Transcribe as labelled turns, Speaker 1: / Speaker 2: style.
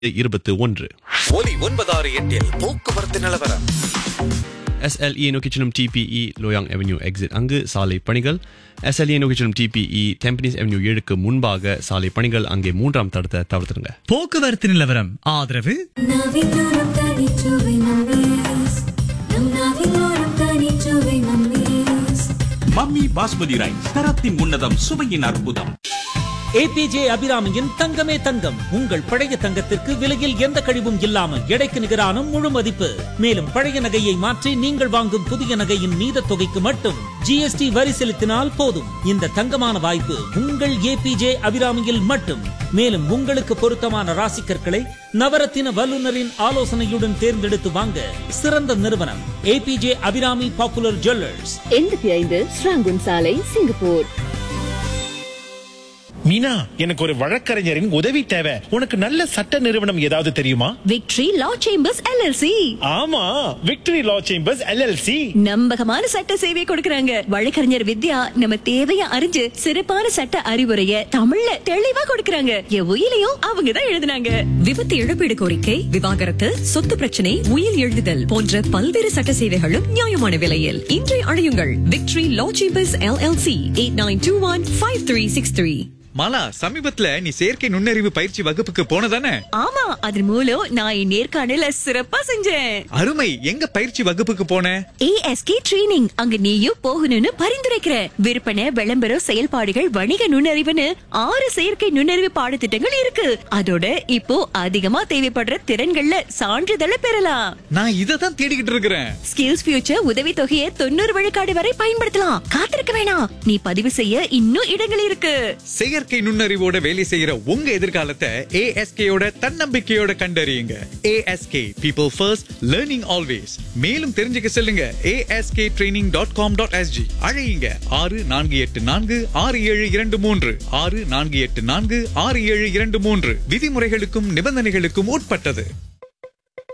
Speaker 1: இருபத்து ஒன்று
Speaker 2: ஒலி ஒன்பதாறு எட்டில் போக்குவரத்து நிலவரம்
Speaker 1: எஸ்எல்இ நோக்கி செல்லும் டிபிஇ லோயாங் அவென்யூ எக்ஸிட் அங்கு சாலை பணிகள் எஸ்எல்இ நோக்கி செல்லும் டிபிஇ டெம்பனிஸ் அவென்யூ ஏழுக்கு முன்பாக சாலை பணிகள் அங்கே மூன்றாம் தடத்தை தவிர்த்துருங்க
Speaker 3: போக்குவரத்து நிலவரம் ஆதரவு
Speaker 4: நாவிலோரம் தனிச்சுவை நம்மீஸ் நம் நாவிலோரம் தனிச்சுவை நம்மீஸ்
Speaker 5: மம்மி பாஸ்மதி ரைஸ் தரத்தின் உன்னதம் சுவையின் அற்புதம்
Speaker 6: ஏபிஜே அபிராமியின் தங்கமே தங்கம் உங்கள் பழைய தங்கத்திற்கு விலையில் எந்த கழிவும் இல்லாமல் எடைக்கு நிகரான முழு மதிப்பு மேலும் பழைய நகையை மாற்றி நீங்கள் வாங்கும் புதிய நகையின் மீத தொகைக்கு மட்டும் ஜிஎஸ்டி வரி செலுத்தினால் போதும் இந்த தங்கமான வாய்ப்பு உங்கள் ஏபிஜே அபிராமியில் மட்டும் மேலும் உங்களுக்கு பொருத்தமான ராசிக்கற்களை நவரத்தின வல்லுநரின் ஆலோசனையுடன் தேர்ந்தெடுத்து வாங்க சிறந்த நிறுவனம் ஏபிஜே அபிராமி பாப்புலர் ஜுவல்லர்ஸ்
Speaker 7: எண்பத்தி ஐந்து ஸ்ராங்குன் சாலை சிங்கப்பூர்
Speaker 8: மீனா எனக்கு ஒரு வழக்கறிஞரின் உதவி தேவை உனக்கு நல்ல சட்ட நிறுவனம் ஏதாவது தெரியுமா
Speaker 7: விக்டரி லா சேம்பர்ஸ் எல்எல்சி
Speaker 8: ஆமா விக்டரி லா சேம்பர்ஸ் எல்எல்சி
Speaker 7: நம்பகமான சட்ட சேவை கொடுக்கறாங்க வழக்கறிஞர் வித்யா நம்ம தேவைய அறிஞ்சு சிறப்பான சட்ட அறிவுரைய தமிழ்ல தெளிவா கொடுக்கறாங்க என் உயிலையும் அவங்க தான் எழுதுனாங்க
Speaker 9: விபத்து இழப்பீடு கோரிக்கை விவாகரத்து சொத்து பிரச்சனை உயிர் எழுதுதல் போன்ற பல்வேறு சட்ட சேவைகளும் நியாயமான விலையில் இன்றை அழையுங்கள் Victory Law Chambers LLC eight nine two one five three six three
Speaker 10: Mala சமீபத்துல நீ செயற்கை நுண்ணறிவு பயிற்சி வகுப்புக்கு போனதானே
Speaker 7: ஆமா அதன் மூலம் நான் என் நேர்காணல சிறப்பா செஞ்சேன்
Speaker 10: அருமை எங்க பயிற்சி வகுப்புக்கு போன
Speaker 7: ஏஎஸ்கே ட்ரெய்னிங் அங்க நீயும் போகணும்னு பரிந்துரைக்கிற விற்பனை விளம்பரம் செயல்பாடுகள் வணிக நுண்ணறிவுன்னு ஆறு செயற்கை நுண்ணறிவு பாடத்திட்டங்கள் இருக்கு அதோட இப்போ அதிகமா தேவைப்படுற திறன்கள்ல சான்றிதழை பெறலாம்
Speaker 10: நான் இத தான் தேடிக்கிட்டு இருக்கிறேன்
Speaker 7: ஸ்கில்ஸ் ஃபியூச்சர் உதவி தொகையை தொண்ணூறு விழுக்காடு வரை பயன்படுத்தலாம் காத்திருக்க வேணாம் நீ பதிவு செய்ய இன்னும் இடங்கள் இருக்கு
Speaker 10: செயற்கை நுண்ணறிவோட வேலை செய்யற உங்க எதிர்காலத்தை ஏஎஸ்கேயோட தன்னம்பிக்கையோட கண்டறியுங்க ASK people first learning always மேலும் தெரிஞ்சுக்க செல்லுங்க ASK training dot com dot SG அழையுங்க ஆறு நான்கு எட்டு நான்கு ஆறு ஏழு இரண்டு மூன்று ஆறு நான்கு எட்டு நான்கு ஆறு ஏழு இரண்டு மூன்று விதிமுறைகளுக்கும் நிபந்தனைகளுக்கும் உட்பட்டது